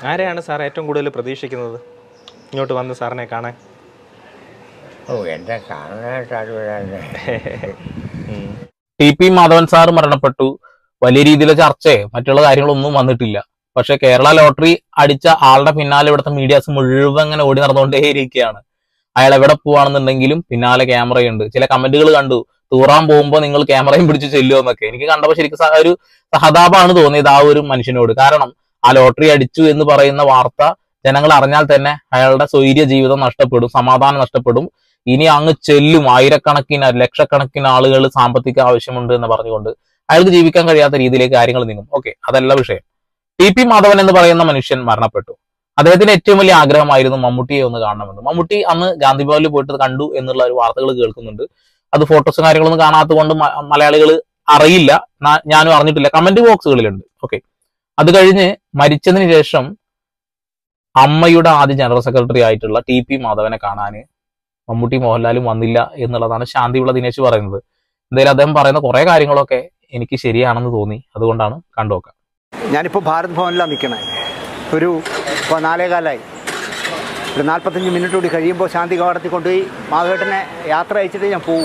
ആരെയാണ് സാർ ഏറ്റവും കൂടുതൽ പ്രതീക്ഷിക്കുന്നത് ഇങ്ങോട്ട് വന്ന് സാറിനെ കാണാൻ ഓ എൻ്റെ കാണാനായിട്ട് ആരും വരാണ്ട് ഉം. ടി പി മാധവൻ സാർ മരണപ്പെട്ടു വലിയ രീതിയിലെ ചർച്ചയോ മറ്റുള്ള കാര്യങ്ങളൊന്നും വന്നിട്ടില്ല പക്ഷെ കേരള ലോട്ടറി അടിച്ച ആളുടെ പിന്നാലെ ഇവിടുത്തെ മീഡിയാസ് മുഴുവൻ ഇങ്ങനെ ഓടി നടന്നുകൊണ്ടേയിരിക്കുകയാണ് അയാൾ എവിടെ പോവാണെന്നുണ്ടെങ്കിലും പിന്നാലെ ക്യാമറയുണ്ട് ചില കമന്റുകൾ കണ്ടു തൂറാൻ പോകുമ്പോൾ നിങ്ങൾ ക്യാമറയും പിടിച്ച് ചെല്ലുമോ എന്നൊക്കെ എനിക്ക് കണ്ടപ്പോൾ ശരിക്കും സ- ഒരു സഹതാപമാണ് തോന്നിയത് ആ ഒരു മനുഷ്യനോട് കാരണം ആ ലോട്ടറി അടിച്ചു എന്ന് പറയുന്ന വാർത്ത ജനങ്ങൾ അറിഞ്ഞാൽ തന്നെ അയാളുടെ സ്വൈര്യ ജീവിതം നഷ്ടപ്പെടും സമാധാനം നഷ്ടപ്പെടും ഇനി അങ്ങ് ചെല്ലും ആയിരക്കണക്കിന് ലക്ഷക്കണക്കിന് ആളുകൾ സാമ്പത്തിക ആവശ്യമുണ്ട് എന്ന് പറഞ്ഞുകൊണ്ട് അയാൾക്ക് ജീവിക്കാൻ കഴിയാത്ത രീതിയിലേക്ക് കാര്യങ്ങൾ നീങ്ങും ഓക്കെ അതല്ല വിഷയം ടി പി മാധവൻ എന്ന് പറയുന്ന മനുഷ്യൻ മരണപ്പെട്ടു അദ്ദേഹത്തിന്റെ ഏറ്റവും വലിയ ആഗ്രഹമായിരുന്നു മമ്മൂട്ടിയെ ഒന്ന് കാണണമെന്ന് മമ്മൂട്ടി അന്ന് ഗാന്ധി ഭവനിൽ പോയിട്ട് കണ്ടു എന്നുള്ള ഒരു വാർത്തകൾ കേൾക്കുന്നുണ്ട് അത് ഫോട്ടോസും കാര്യങ്ങളൊന്നും കാണാത്തത് കൊണ്ട് മലയാളികൾ അറിയില്ല നാ- ഞാനും അറിഞ്ഞിട്ടില്ല കമന്റ് ബോക്സുകളിലുണ്ട് ഓക്കെ അത് കഴിഞ്ഞ് മരിച്ചതിന് ശേഷം അമ്മയുടെ ആദ്യ ജനറൽ സെക്രട്ടറി ആയിട്ടുള്ള ടി പി മാധവനെ കാണാൻ മമ്മൂട്ടി മോഹൻലാലും വന്നില്ല എന്നുള്ളതാണ് ശാന്തിവിള ദിനേശ് പറയുന്നത് എന്തായാലും അദ്ദേഹം പറയുന്ന കുറെ കാര്യങ്ങളൊക്കെ എനിക്ക് ശരിയാണെന്ന് തോന്നി അതുകൊണ്ടാണ് കണ്ടുനോക്കാം ഞാനിപ്പോൾ ഭാരത് ഭവനിലാണ് നിൽക്കണേ ഒരു ഇപ്പോൾ നാലേ കാലായി ഒരു നാൽപ്പത്തഞ്ച് മിനിറ്റ് കൂടി കഴിയുമ്പോൾ ശാന്തി കവാടത്തിൽ കൊണ്ടുപോയി മാധവേട്ടനെ യാത്ര അയച്ചിട്ട് ഞാൻ പോവും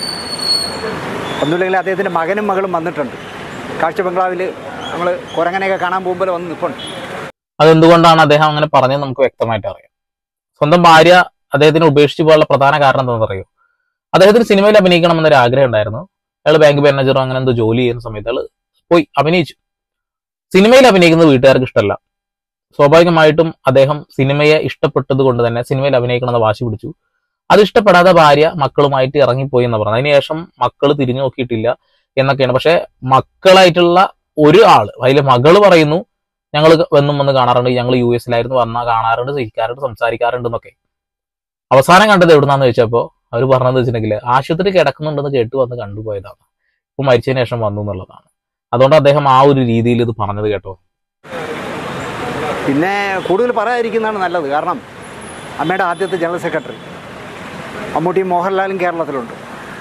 ഒന്നുമില്ലെങ്കിൽ അദ്ദേഹത്തിൻ്റെ മകനും മകളും വന്നിട്ടുണ്ട് കാഴ്ച ബംഗ്ലാവിൽ നമ്മൾ കുരങ്ങനെയൊക്കെ കാണാൻ പോകുമ്പോൾ വന്ന് നിൽപ്പുണ്ട് അതെന്തുകൊണ്ടാണ് അദ്ദേഹം അങ്ങനെ പറഞ്ഞത് നമുക്ക് വ്യക്തമായിട്ട് അറിയാം സ്വന്തം ഭാര്യ അദ്ദേഹത്തിനെ ഉപേക്ഷിച്ചു പോകാനുള്ള പ്രധാന കാരണം എന്താണെന്ന് അറിയോ അദ്ദേഹത്തിന് സിനിമയിൽ അഭിനയിക്കണമെന്നൊരു ആഗ്രഹം ഉണ്ടായിരുന്നു അയാൾ ബാങ്ക് മാനേജറോ അങ്ങനെ എന്തോ ജോലി ചെയ്യുന്ന സമയത്ത് അയാൾ പോയി അഭിനയിച്ചു സിനിമയിൽ അഭിനയിക്കുന്നത് വീട്ടുകാർക്ക് ഇഷ്ടമല്ല സ്വാഭാവികമായിട്ടും അദ്ദേഹം സിനിമയെ ഇഷ്ടപ്പെട്ടത് കൊണ്ട് തന്നെ സിനിമയിൽ അഭിനയിക്കണമെന്ന് വാശി പിടിച്ചു അത് ഇഷ്ടപ്പെടാതെ ഭാര്യ മക്കളുമായിട്ട് ഇറങ്ങിപ്പോയി എന്ന് പറഞ്ഞു അതിനുശേഷം മക്കൾ തിരിഞ്ഞു നോക്കിയിട്ടില്ല എന്നൊക്കെയാണ് പക്ഷെ മക്കളായിട്ടുള്ള ഒരു ആള് അതിലെ മകള് പറയുന്നു ഞങ്ങൾ വന്നും വന്ന് കാണാറുണ്ട് ഞങ്ങൾ യു എസിലായിരുന്നു വന്നാൽ കാണാറുണ്ട് ചിരിക്കാറുണ്ട് സംസാരിക്കാറുണ്ട് എന്നൊക്കെ അവസാനം കണ്ടത് എവിടുന്നാന്ന് ചോദിച്ചപ്പോൾ അവർ പറഞ്ഞതെന്ന് വെച്ചിട്ടുണ്ടെങ്കിൽ ആശുപത്രി കിടക്കുന്നുണ്ടെന്ന് കേട്ട് വന്ന് കണ്ടുപോയതാണ് ഇപ്പൊ മരിച്ചതിന് ശേഷം വന്നു എന്നുള്ളതാണ് അതുകൊണ്ട് അദ്ദേഹം ആ ഒരു രീതിയിൽ ഇത് പറഞ്ഞത് കേട്ടോ പിന്നെ കൂടുതൽ പറയാതിരിക്കുന്നതാണ് നല്ലത് കാരണം അമ്മയുടെ ആദ്യത്തെ ജനറൽ സെക്രട്ടറി മമ്മൂട്ടിയും മോഹൻലാലും കേരളത്തിലുണ്ട്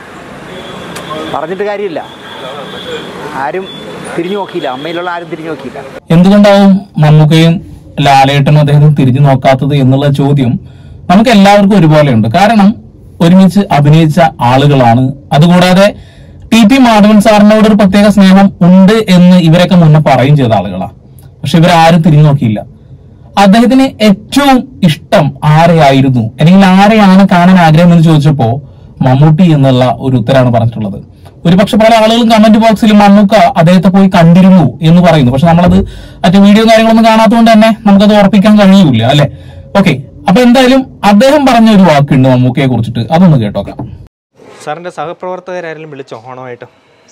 പറഞ്ഞിട്ട് കാര്യമില്ല ആരും തിരിഞ്ഞു നോക്കിയില്ല അമ്മയിലുള്ള ആരും തിരിഞ്ഞു നോക്കിയില്ല എന്തുകൊണ്ടാവും മമ്മൂക്കയും ലാലേട്ടനും അദ്ദേഹം തിരിഞ്ഞു നോക്കാത്തത് എന്നുള്ള ചോദ്യം നമുക്ക് എല്ലാവർക്കും ഒരുപോലെയുണ്ട് കാരണം ഒരുമിച്ച് അഭിനയിച്ച ആളുകളാണ് അതുകൂടാതെ ടി പി മാധവൻ സാറിനോട് ഒരു പ്രത്യേക സ്നേഹം ഉണ്ട് എന്ന് ഇവരൊക്കെ മുന്നേ പറയും ചെയ്ത ആളുകളാണ് പക്ഷെ ഇവരാരും തിരിഞ്ഞു നോക്കിയില്ല അദ്ദേഹത്തിന് ഏറ്റവും ഇഷ്ടം ആരെയായിരുന്നു അല്ലെങ്കിൽ ആരെയാണ് കാണാൻ ആഗ്രഹം എന്ന് ചോദിച്ചപ്പോ മമ്മൂട്ടി എന്നുള്ള ഒരു ഉത്തരാണ് പറഞ്ഞിട്ടുള്ളത് ഒരുപക്ഷെ പല ആളുകളും കമന്റ് ബോക്സിൽ മമ്മൂക്ക അദ്ദേഹത്തെ പോയി കണ്ടിരുന്നു എന്ന് പറയുന്നു പക്ഷെ നമ്മളത് മറ്റു വീഡിയോ കാര്യങ്ങളൊന്നും കാണാത്തതുകൊണ്ട് തന്നെ നമുക്കത് ഉറപ്പിക്കാൻ കഴിയൂല അല്ലെ ഓക്കെ അപ്പൊ എന്തായാലും അദ്ദേഹം പറഞ്ഞ ഒരു വാക്കുണ്ട് മമ്മൂക്കയെ കുറിച്ചിട്ട് അതൊന്ന് കേട്ടോക്കാം സാറിൻ്റെ സഹപ്രവർത്തകരാരെങ്കിലും വിളിച്ചോ ഓണമായിട്ട്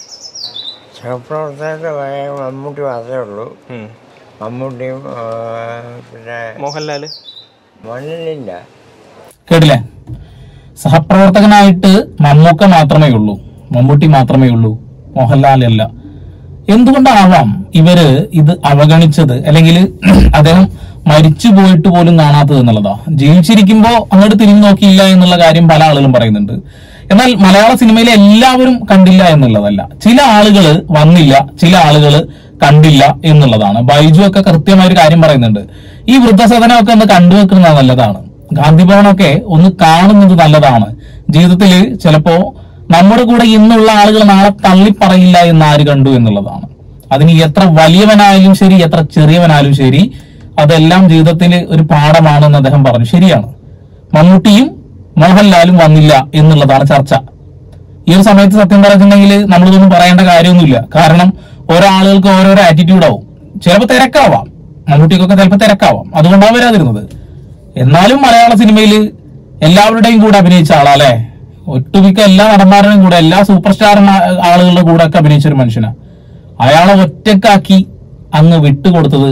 സഹപ്രവർത്തകരുടെ വയ- മമ്മൂട്ടി മാത്രമേ ഉള്ളൂ ഉം. മമ്മൂട്ടിയും ആ, പിന്നെ മോഹൻലാൽ മണ്ണിലില്ല കേട്ടില്ലേ സഹപ്രവർത്തകനായിട്ട് മമ്മൂക്ക മാത്രമേ ഉള്ളൂ മമ്മൂട്ടി മാത്രമേ ഉള്ളൂ മോഹൻലാൽ അല്ല എന്തുകൊണ്ടാവാം ഇവര് ഇത് അവഗണിച്ചത് അല്ലെങ്കിൽ അദ്ദേഹം മരിച്ചു പോയിട്ട് പോലും കാണാത്തത് എന്നുള്ളതാ ജീവിച്ചിരിക്കുമ്പോ അങ്ങോട്ട് തിരിഞ്ഞു നോക്കിയില്ല എന്നുള്ള കാര്യം പല ആളുകളും പറയുന്നുണ്ട് എന്നാൽ മലയാള സിനിമയിലെ എല്ലാവരും കണ്ടില്ല എന്നുള്ളതല്ല ചില ആളുകൾ വന്നില്ല ചില ആളുകൾ കണ്ടില്ല എന്നുള്ളതാണ് ബൈജു ഒക്കെ കൃത്യമായ ഒരു കാര്യം പറയുന്നുണ്ട് ഈ വൃദ്ധസദനമൊക്കെ ഒന്ന് കണ്ടുവെക്കുന്നത് നല്ലതാണ് ഗാന്ധി ഭവനൊക്കെ ഒന്ന് കാണുന്നത് നല്ലതാണ് ജീവിതത്തിൽ ചിലപ്പോ നമ്മുടെ കൂടെ ഇന്നുള്ള ആളുകൾ നാളെ തള്ളി പറയില്ല എന്ന് ആര് കണ്ടു എന്നുള്ളതാണ് അതിന് എത്ര വലിയവനായാലും ശരി എത്ര ചെറിയവനായാലും ശരി അതെല്ലാം ജീവിതത്തിൽ ഒരു പാഠമാണെന്ന് അദ്ദേഹം പറഞ്ഞു ശരിയാണ് മമ്മൂട്ടിയും മോഹൻലാലും വന്നില്ല എന്നുള്ളതാണ് ചർച്ച ഈ ഒരു സമയത്ത് സത്യം പറഞ്ഞിട്ടുണ്ടെങ്കിൽ നമ്മളിതൊന്നും പറയേണ്ട കാര്യമൊന്നുമില്ല കാരണം ഓരോ ആളുകൾക്ക് ഓരോരോ ആറ്റിറ്റ്യൂഡ് ആവും ചിലപ്പോൾ തിരക്കാവാം മമ്മൂട്ടിക്കൊക്കെ ചിലപ്പോൾ തിരക്കാവാം അതുകൊണ്ടാണ് വരാതിരുന്നത് എന്നാലും മലയാള സിനിമയിൽ എല്ലാവരുടെയും കൂടെ അഭിനയിച്ച ആളാ അല്ലെ ഒട്ടുമിക്ക എല്ലാ നടന്മാരുടെയും കൂടെ എല്ലാ സൂപ്പർ സ്റ്റാർ ആളുകളുടെ കൂടെ ഒക്കെ അഭിനയിച്ച ഒരു മനുഷ്യനാ അയാളെ ഒറ്റക്കാക്കി അങ്ങ് വിട്ടുകൊടുത്തത്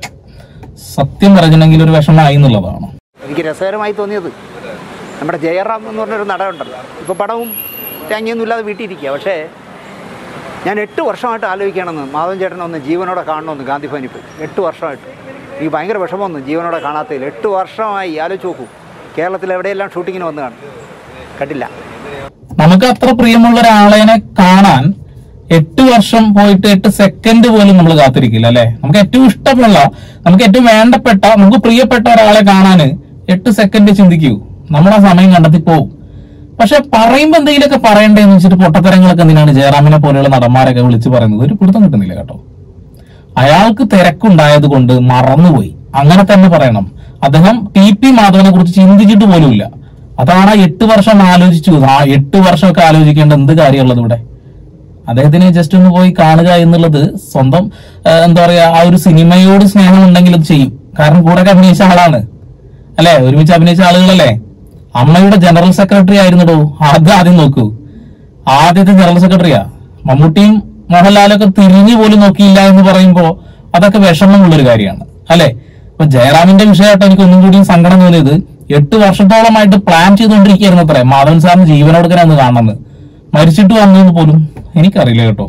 സത്യം പറഞ്ഞിട്ടുണ്ടെങ്കിൽ ഒരു വിഷമമായി എന്നുള്ളതാണ് എനിക്ക് രസകരമായി തോന്നിയത് നമ്മുടെ ജയറാം എന്ന് പറഞ്ഞൊരു നടനുണ്ടല്ലോ ഇപ്പോൾ പടവും തേങ്ങയൊന്നും ഇല്ലാതെ വീട്ടിൽ ഇരിക്കുക പക്ഷേ ഞാൻ എട്ട് വർഷമായിട്ട് ആലോചിക്കണമെന്ന് മാധവൻ ചേട്ടനെ ഒന്ന് ജീവനോടെ കാണണമെന്ന് ഗാന്ധി ഭവനിൽ പോയി എട്ട് വർഷമായിട്ട് എനിക്ക് ഭയങ്കര വിഷമമൊന്ന് ജീവനോടെ കാണാത്തതിൽ എട്ട് വർഷമായി ആലോചിച്ച് നോക്കൂ കേരളത്തിൽ എവിടെയെല്ലാം ഷൂട്ടിങ്ങിന് വന്ന് കാണും കണ്ടില്ല നമുക്ക് അത്ര പ്രിയമുള്ള ഒരാളെനെ കാണാൻ എട്ട് വർഷം പോയിട്ട് എട്ട് സെക്കൻഡ് പോലും നമ്മൾ കാത്തിരിക്കില്ല അല്ലെ നമുക്ക് ഏറ്റവും ഇഷ്ടമുള്ള നമുക്ക് ഏറ്റവും വേണ്ടപ്പെട്ട നമുക്ക് പ്രിയപ്പെട്ട ഒരാളെ കാണാന് എട്ട് സെക്കൻഡ് ചിന്തിക്കൂ നമ്മൾ ആ സമയം കണ്ടെത്തി പോവും പക്ഷെ പറയുമ്പോ എന്തെങ്കിലുമൊക്കെ പറയണ്ടേന്ന് വെച്ചിട്ട് പൊട്ടത്തരങ്ങളൊക്കെ എന്തിനാണ് ജയറാമിനെ പോലെയുള്ള നടന്മാരൊക്കെ വിളിച്ച് പറയുന്നത് ഒരു പിടുത്തം കിട്ടുന്നില്ല കേട്ടോ അയാൾക്ക് തിരക്കുണ്ടായത് കൊണ്ട് മറന്നുപോയി അങ്ങനെ തന്നെ പറയണം അദ്ദേഹം ടി പി മാധവനെ കുറിച്ച് ചിന്തിച്ചിട്ട് പോലുമില്ല അതാണ് ആ എട്ട് വർഷം ആലോചിച്ചു ആ എട്ട് വർഷമൊക്കെ ആലോചിക്കേണ്ട എന്ത് കാര്യമുള്ളത് ഇവിടെ അദ്ദേഹത്തിന് ജസ്റ്റ് ഒന്ന് പോയി കാണുക എന്നുള്ളത് സ്വന്തം ആ, എന്താ പറയാ ആ ഒരു സിനിമയോട് സ്നേഹം ഉണ്ടെങ്കിൽ അത് ചെയ്യും കാരണം കൂടെ ഒക്കെ അഭിനയിച്ച ആളാണ് അല്ലെ ഒരുമിച്ച് അഭിനയിച്ച ആളുകളല്ലേ അമ്മയുടെ ജനറൽ സെക്രട്ടറി ആയിരുന്നടോ അത് ആദ്യം നോക്കൂ ആദ്യത്തെ ജനറൽ സെക്രട്ടറിയാ മമ്മൂട്ടിയും മോഹൻലാലൊക്കെ തിരിഞ്ഞു പോലും നോക്കിയില്ല എന്ന് പറയുമ്പോ അതൊക്കെ വിഷമമുള്ളൊരു കാര്യമാണ് അല്ലെ ഇപ്പൊ ജയറാമിന്റെ വിഷയമായിട്ട് എനിക്ക് ഒന്നും കൂടി സങ്കടം തോന്നിയത് എട്ട് വർഷത്തോളമായിട്ട് പ്ലാൻ ചെയ്തുകൊണ്ടിരിക്കുകയായിരുന്നു അത്രേ മാധവൻ സാറിന് ജീവനോടുക്കനാന്ന് കാണണമെന്ന് മരിച്ചിട്ട് വന്നു എന്ന് പോലും എനിക്കറിയില്ല കേട്ടോ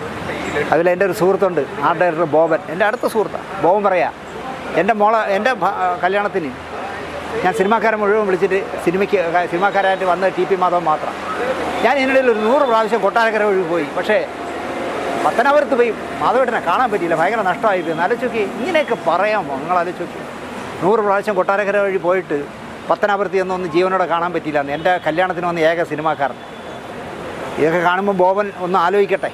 അതിൽ എൻ്റെ ഒരു സുഹൃത്തുണ്ട് ആർട്ട് ഡയറക്ടർ ബോബൻ എൻ്റെ അടുത്ത സുഹൃത്താണ് ബോബൻ പറയാ എൻ്റെ മോളെ എൻ്റെ ഭ- കല്യാണത്തിന് ഞാൻ സിനിമാക്കാരെ മുഴുവൻ വിളിച്ചിട്ട് സിനിമയ്ക്ക് സിനിമാക്കാരായിട്ട് വന്നത് ടി പി മാധവൻ മാത്രം ഞാൻ ഇതിനിടയിൽ ഒരു നൂറ് പ്രാവശ്യം കൊട്ടാരക്കര വഴി പോയി പക്ഷേ പത്തനാപുരത്ത് പോയി മാധവേട്ടനെ കാണാൻ പറ്റിയില്ല ഭയങ്കര നഷ്ടമായി പോയി ആലോചിക്കി ഇങ്ങനെയൊക്കെ പറയാമോ നിങ്ങൾ ആലോചിക്കി നൂറ് പ്രാവശ്യം കൊട്ടാരക്കര വഴി പോയിട്ട് പത്തനാപുരത്ത് ചെന്നൊന്നും ജീവനോടെ കാണാൻ പറ്റിയില്ല എന്ന് എൻ്റെ കല്യാണത്തിന് വന്ന ഏക സിനിമാക്കാരൻ ഇതൊക്കെ കാണുമ്പോൾ ബോബൻ ഒന്ന് ആലോചിക്കട്ടെ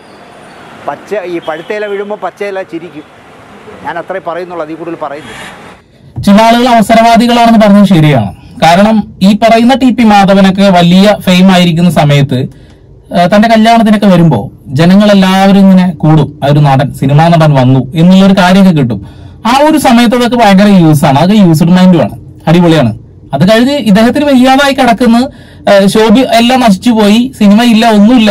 പച്ച ഈ പഴുത്തേല വീഴുമ്പോൾ പച്ചയില ചിരിക്കും ഞാൻ അത്രേ പറയുന്നുള്ളൂ അതിൽ കൂടുതൽ പറയുന്നു ചില ആളുകൾ അവസരവാദികളാണെന്ന് പറഞ്ഞത് ശരിയാണ് കാരണം ഈ പറയുന്ന ടി പി മാധവനൊക്കെ വലിയ ഫെയിം ആയിരിക്കുന്ന സമയത്ത് ആ, തന്റെ കല്യാണത്തിനൊക്കെ വരുമ്പോ ജനങ്ങൾ എല്ലാവരും ഇങ്ങനെ കൂടും ആ ഒരു നടൻ സിനിമാ നടൻ വന്നു എന്നുള്ളൊരു കാര്യമൊക്കെ കിട്ടും ആ ഒരു സമയത്ത് അതൊക്കെ ഭയങ്കര യൂസ് ആണ് അതൊക്കെ യൂസ്ഡ് മൈൻഡുമാണ് അടിപൊളിയാണ് അത് കഴിഞ്ഞ് ഇദ്ദേഹത്തിന് വയ്യാതായി കിടക്കുന്ന ആ, ശോഭി എല്ലാം നശിച്ചു പോയി സിനിമ ഇല്ല ഒന്നുമില്ല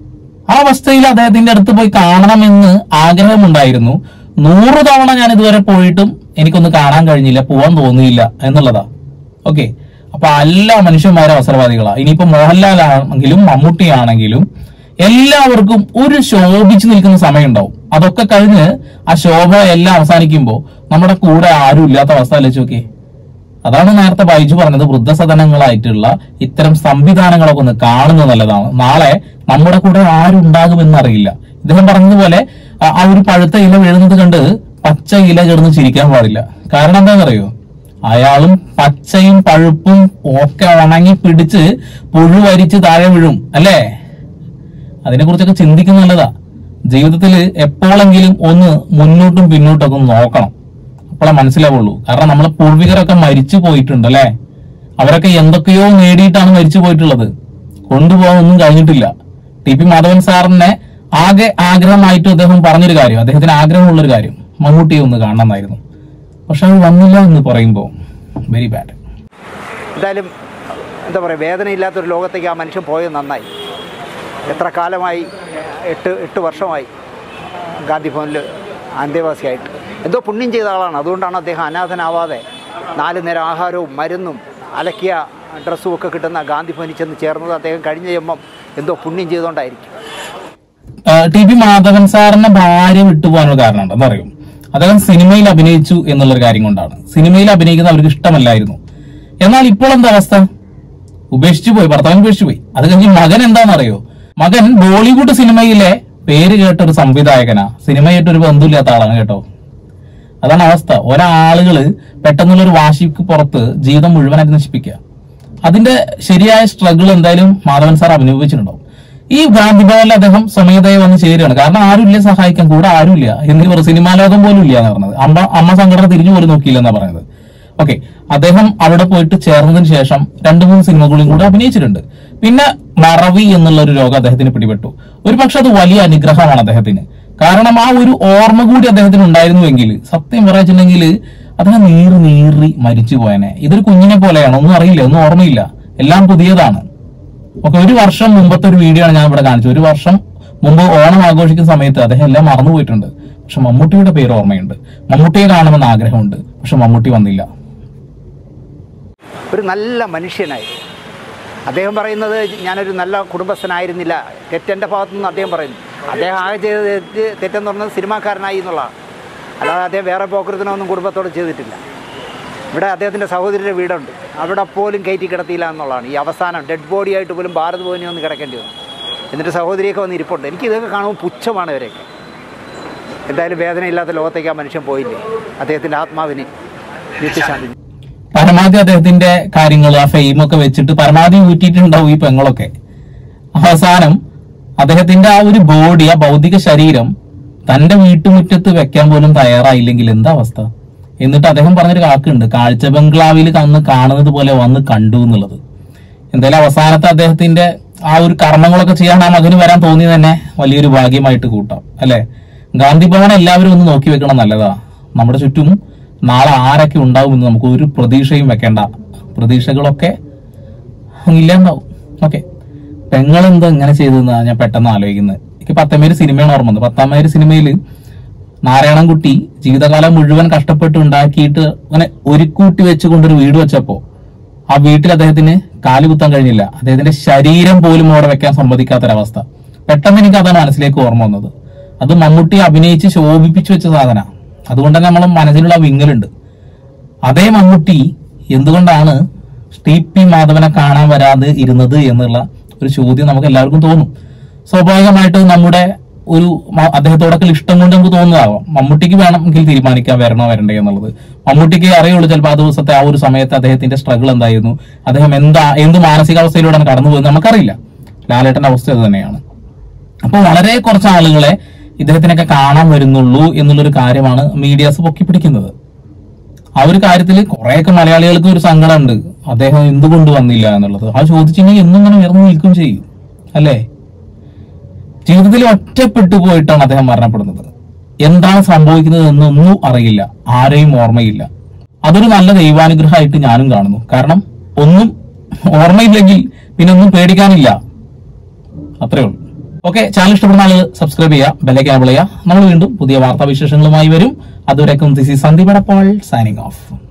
ആ അവസ്ഥയിൽ അദ്ദേഹത്തിന്റെ അടുത്ത് പോയി കാണണമെന്ന് ആഗ്രഹമുണ്ടായിരുന്നു നൂറ് തവണ ഞാൻ ഇതുവരെ പോയിട്ടും എനിക്കൊന്ന് കാണാൻ കഴിഞ്ഞില്ല പോവാൻ തോന്നിയില്ല എന്നുള്ളതാ ഓക്കെ അപ്പൊ എല്ലാ മനുഷ്യന്മാരും അവസരവാദികളാ ഇനിയിപ്പോ മോഹൻലാൽ ആണെങ്കിലും മമ്മൂട്ടി ആണെങ്കിലും എല്ലാവർക്കും ഒരു ശോഭിച്ചു നിൽക്കുന്ന സമയം ഉണ്ടാവും അതൊക്കെ കഴിഞ്ഞ് ആ ശോഭ എല്ലാം അവസാനിക്കുമ്പോ നമ്മുടെ കൂടെ ആരും ഇല്ലാത്ത അവസ്ഥ ആലോചിച്ച് നോക്കിയേ അതാണ് നേരത്തെ ബൈജു പറഞ്ഞത് വൃദ്ധസദനങ്ങളായിട്ടുള്ള ഇത്തരം സംവിധാനങ്ങളൊക്കെ ഒന്ന് കാണുന്നത് നല്ലതാണ് നാളെ നമ്മുടെ കൂടെ ആരുണ്ടാകുമെന്ന് അറിയില്ല ഇദ്ദേഹം പറഞ്ഞതുപോലെ ആ- ആ ഒരു പഴുത്ത ഇല വീഴുന്നത് കണ്ട് പച്ച ഇല കിടന്ന് ചിരിക്കാൻ പാടില്ല കാരണം എന്താണെന്നറിയോ അയാളും പച്ചയും പഴുപ്പും ഒക്കെ ഉണങ്ങി പിടിച്ച് പുഴുവരിച്ച് താഴെ വീഴും അല്ലേ അതിനെ കുറിച്ചൊക്കെ ചിന്തിക്കുന്നത് നല്ലതാ ജീവിതത്തിൽ എപ്പോഴെങ്കിലും ഒന്ന് മുന്നോട്ടും പിന്നോട്ടൊക്കെ ഒന്ന് നോക്കണം അപ്പോഴേ മനസ്സിലാവുള്ളൂ കാരണം നമ്മളെ പൂർവികരൊക്കെ മരിച്ചു പോയിട്ടുണ്ട് അല്ലെ അവരൊക്കെ എന്തൊക്കെയോ നേടിയിട്ടാണ് മരിച്ചു പോയിട്ടുള്ളത് കൊണ്ടുപോകാൻ ഒന്നും കഴിഞ്ഞിട്ടില്ല ടി പി മാധവൻ സാറിനെ ആകെ ആഗ്രഹമായിട്ട് അദ്ദേഹം പറഞ്ഞൊരു കാര്യം അദ്ദേഹത്തിന് ആഗ്രഹമുള്ളൊരു കാര്യം മമ്മൂട്ടിയെ ഒന്ന് കാണണമെന്നായിരുന്നു പക്ഷെ അത് വന്നില്ല എന്ന് പറയുമ്പോൾ വെരി ബാഡ് എന്തായാലും എന്താ പറയുക വേദനയില്ലാത്തൊരു ലോകത്തേക്ക് ആ മനുഷ്യൻ പോയത് നന്നായി എത്ര കാലമായി എട്ട് എട്ട് വർഷമായി ഗാന്ധി ഭവനിൽ അന്തേവാസിയായിട്ട് എന്തോ പുണ്യം ചെയ്ത ആളാണ് അതുകൊണ്ടാണ് അദ്ദേഹം അനാഥനാവാതെ നാല് നേരം ആഹാരവും മരുന്നും അലക്കിയ ഡ്രസ്സും ഒക്കെ കിട്ടുന്ന ഗാന്ധി ഭവനിൽ ചെന്ന് ചേർന്നത് അദ്ദേഹം കഴിഞ്ഞ ജന്മം എന്തോ പുണ്യം ചെയ്തുകൊണ്ടായിരിക്കും ടി പി മാധവൻ സാറിന്റെ ഭാര്യ വിട്ടുപോകാനുള്ള കാരണമുണ്ട് എന്താ അറിയും അദ്ദേഹം സിനിമയിൽ അഭിനയിച്ചു എന്നുള്ളൊരു കാര്യം കൊണ്ടാണ് സിനിമയിൽ അഭിനയിക്കുന്ന അവർക്ക് ഇഷ്ടമല്ലായിരുന്നു എന്നാൽ ഇപ്പോൾ എന്താ അവസ്ഥ ഉപേക്ഷിച്ചു പോയി ഭർത്താവിന് ഉപേക്ഷിച്ചു പോയി അത് കഴിഞ്ഞ് മകൻ എന്താണെന്നറിയോ മകൻ ബോളിവുഡ് സിനിമയിലെ പേര് കേട്ട ഒരു സംവിധായകനാ സിനിമയായിട്ട് ഒരു ബന്ധമില്ലാത്ത ആളാണ് കേട്ടോ അതാണ് അവസ്ഥ ഒരാളുകള് പെട്ടെന്നുള്ള ഒരു വാശിക്ക് പുറത്ത് ജീവിതം മുഴുവനായിട്ട് നശിപ്പിക്കുക അതിന്റെ ശരിയായ സ്ട്രഗിൾ എന്തായാലും മാധവൻ സാർ അഭിനയിച്ചിട്ടുണ്ടാവും ഈ ഗാന്ധി ഭവനിൽ അദ്ദേഹം സ്വമേധയെ വന്ന് ചേരുകയാണ് കാരണം ആരുമില്ല സഹായിക്കാൻ കൂടെ ആരുമില്ല എന്ന് പറയും സിനിമാ ലോകം പോലും ഇല്ല എന്ന് പറഞ്ഞത് അമ്മ അമ്മ സംഘടന തിരിഞ്ഞു പോലും നോക്കിയില്ല എന്നാ പറയുന്നത് ഓക്കെ അദ്ദേഹം അവിടെ പോയിട്ട് ചേർന്നതിന് ശേഷം രണ്ടു മൂന്ന് സിനിമകളും കൂടെ അഭിനയിച്ചിട്ടുണ്ട് പിന്നെ മറവി എന്നുള്ള ഒരു രോഗം അദ്ദേഹത്തിന് പിടിപെട്ടു ഒരു പക്ഷെ അത് വലിയ അനുഗ്രഹമാണ് അദ്ദേഹത്തിന് കാരണം ആ ഒരു ഓർമ്മ കൂടി അദ്ദേഹത്തിന് ഉണ്ടായിരുന്നുവെങ്കിൽ സത്യം പറയാച്ചിട്ടുണ്ടെങ്കിൽ അദ്ദേഹം നീറി നീറി മരിച്ചു പോയനെ ഇതൊരു കുഞ്ഞിനെ പോലെയാണ് ഒന്നും അറിയില്ല ഒന്നും ഓർമ്മയില്ല എല്ലാം പുതിയതാണ് ഓക്കെ ഒരു വർഷം മുമ്പത്തെ ഒരു വീഡിയോ ആണ് ഞാൻ ഇവിടെ കാണിച്ചത് ഒരു വർഷം മുമ്പ് ഓണം ആഘോഷിക്കുന്ന സമയത്ത് അദ്ദേഹം എല്ലാം മറന്നുപോയിട്ടുണ്ട് പക്ഷെ മമ്മൂട്ടിയുടെ പേര് ഓർമ്മയുണ്ട് മമ്മൂട്ടിയെ കാണുമെന്ന് ആഗ്രഹമുണ്ട് പക്ഷെ മമ്മൂട്ടി വന്നില്ല ഒരു നല്ല മനുഷ്യനായി അദ്ദേഹം പറയുന്നത് ഞാനൊരു നല്ല കുടുംബസ്ഥനായിരുന്നില്ല തെറ്റെൻ്റെ ഭാഗത്തു നിന്ന് അദ്ദേഹം പറയുന്നു അദ്ദേഹം ആകെ ചെയ്ത തെറ്റ് തെറ്റെന്ന് പറഞ്ഞത് സിനിമാക്കാരനായി എന്നുള്ളതാണ് അല്ലാതെ അദ്ദേഹം വേറെ പോക്കൃത്തിനൊന്നും കുടുംബത്തോട് ചെയ്തിട്ടില്ല ഇവിടെ അദ്ദേഹത്തിൻ്റെ സഹോദരിയുടെ വീടുണ്ട് അവിടെ പോലും കയറ്റി കിടത്തിയില്ല എന്നുള്ളതാണ് ഈ അവസാനം ഡെഡ് ബോഡി ആയിട്ട് പോലും ഭാരത് ഭവനിൽ ഒന്ന് കിടക്കേണ്ടി വന്നു എന്നിട്ട് സഹോദരിയൊക്കെ വന്ന് ഇരിപ്പുണ്ട് എനിക്ക് ഇതൊക്കെ കാണുമ്പോൾ പുച്ഛമാണ് ഇവരെയൊക്കെ എന്തായാലും വേദനയില്ലാത്ത ലോകത്തേക്ക് ആ മനുഷ്യൻ പോയില്ലേ അദ്ദേഹത്തിൻ്റെ ആത്മാവിന് നിത്യശാന്തി പരമാവധി അദ്ദേഹത്തിന്റെ കാര്യങ്ങൾ ആ ഫെയിം ഒക്കെ വെച്ചിട്ട് പരമാവധി ഊറ്റിയിട്ടുണ്ടാവും ഈ പെങ്ങളൊക്കെ അവസാനം അദ്ദേഹത്തിന്റെ ആ ഒരു ബോഡി ആ ഭൗതിക ശരീരം തന്റെ വീട്ടുമുറ്റത്ത് വെക്കാൻ പോലും തയ്യാറായില്ലെങ്കിൽ എന്താ അവസ്ഥ എന്നിട്ട് അദ്ദേഹം പറഞ്ഞൊരു കാക്കുണ്ട് കാഴ്ച ബംഗ്ലാവിൽ കന്ന് കാണുന്നത് പോലെ വന്ന് കണ്ടു എന്നുള്ളത് എന്തായാലും അവസാനത്തെ അദ്ദേഹത്തിന്റെ ആ ഒരു കർമ്മങ്ങളൊക്കെ ചെയ്യാൻ ആ മകന് വരാൻ തോന്നി തന്നെ വലിയൊരു ഭാഗ്യമായിട്ട് കൂട്ടാം അല്ലെ ഗാന്ധി ഭവൻ എല്ലാവരും ഒന്ന് നോക്കി വെക്കണം നല്ലതാ നമ്മുടെ ചുറ്റും നാളെ ആരൊക്കെ ഉണ്ടാവുമെന്ന് നമുക്ക് ഒരു പ്രതീക്ഷയും വെക്കേണ്ട പ്രതീക്ഷകളൊക്കെ ഇല്ലാണ്ടാവും ഓക്കെ പെങ്ങളെന്താ ഇങ്ങനെ ചെയ്തെന്നാ ഞാൻ പെട്ടെന്ന് ആലോചിക്കുന്നത് എനിക്ക് പത്തമേര് സിനിമയാണ് ഓർമ്മ വന്നത് പത്താമേര് സിനിമയിൽ നാരായണൻകുട്ടി ജീവിതകാലം മുഴുവൻ കഷ്ടപ്പെട്ട് ഉണ്ടാക്കിയിട്ട് അങ്ങനെ ഒരുക്കൂട്ടി വെച്ചുകൊണ്ടൊരു വീട് വെച്ചപ്പോ ആ വീട്ടിൽ അദ്ദേഹത്തിന് കാല് കുത്താൻ കഴിഞ്ഞില്ല അദ്ദേഹത്തിന്റെ ശരീരം പോലും അവിടെ വെക്കാൻ സമ്മതിക്കാത്തൊരവസ്ഥ പെട്ടെന്ന് എനിക്ക് അതാണ് മനസ്സിലേക്ക് ഓർമ്മ വന്നത് അത് മമ്മൂട്ടി അഭിനയിച്ച് ശോഭിപ്പിച്ചു വെച്ച സാധന അതുകൊണ്ട് തന്നെ നമ്മളെ മനസ്സിലുള്ള ആ വിങ്ങലുണ്ട് അതേ മമ്മൂട്ടി എന്തുകൊണ്ടാണ് ടി പി മാധവനെ കാണാൻ വരാതെ ഇരുന്നത് എന്നുള്ള ഒരു ചോദ്യം നമുക്ക് എല്ലാവർക്കും തോന്നും സ്വാഭാവികമായിട്ട് നമ്മുടെ ഒരു മ- അദ്ദേഹത്തോടൊക്കെ ഇഷ്ടം കൊണ്ട് നമുക്ക് തോന്നുന്നതാവാം മമ്മൂട്ടിക്ക് വേണമെങ്കിൽ തീരുമാനിക്കാൻ വരണോ വരണ്ടേ എന്നുള്ളത് മമ്മൂട്ടിക്ക് അറിയുള്ളൂ ചിലപ്പോൾ ആ ദിവസത്തെ ആ ഒരു സമയത്ത് അദ്ദേഹത്തിന്റെ സ്ട്രഗിൾ എന്തായിരുന്നു അദ്ദേഹം എന്താ എന്ത് മാനസികാവസ്ഥയിലൂടെയാണ് കടന്നു പോകുന്നത് നമുക്കറിയില്ല ലാലേട്ടന്റെ അവസ്ഥ അത് തന്നെയാണ് അപ്പോൾ വളരെ കുറച്ച് ആളുകളെ ഇദ്ദേഹത്തിനൊക്കെ കാണാൻ വരുന്നുള്ളൂ എന്നുള്ളൊരു കാര്യമാണ് മീഡിയാസ് പൊക്കിപ്പിടിക്കുന്നത് ആ ഒരു കാര്യത്തിൽ കുറെയൊക്കെ മലയാളികൾക്ക് ഒരു സങ്കടമുണ്ട് അദ്ദേഹം എന്തുകൊണ്ട് വന്നില്ല എന്നുള്ളത് ആ ചോദിച്ചെങ്കിൽ എന്നും ഇങ്ങനെ ഉയർന്നു നിൽക്കും ചെയ്യും അല്ലേ ജീവിതത്തിൽ ഒറ്റപ്പെട്ടു പോയിട്ടാണ് അദ്ദേഹം മരണപ്പെടുന്നത് എന്താണ് സംഭവിക്കുന്നത് എന്നൊന്നും അറിയില്ല ആരെയും ഓർമ്മയില്ല അതൊരു നല്ല ദൈവാനുഗ്രഹമായിട്ട് ഞാനും കാണുന്നു കാരണം ഒന്നും ഓർമ്മയില്ലെങ്കിൽ പിന്നെ ഒന്നും പേടിക്കാനില്ല അത്രേ ഉള്ളൂ ഓക്കെ ചാനൽ ഇഷ്ടപ്പെടുന്ന ആളുകൾ സബ്സ്ക്രൈബ് ചെയ്യുക ബെല്ലൈക്കൻ എനബിൾ ചെയ്യുക നമ്മൾ വീണ്ടും പുതിയ വാർത്താ വിശേഷങ്ങളുമായി വരും അതുവരെക്കും ദിസ് ഈ സന്ദീപ് എടപ്പാൾ സൈനിങ് ഓഫ്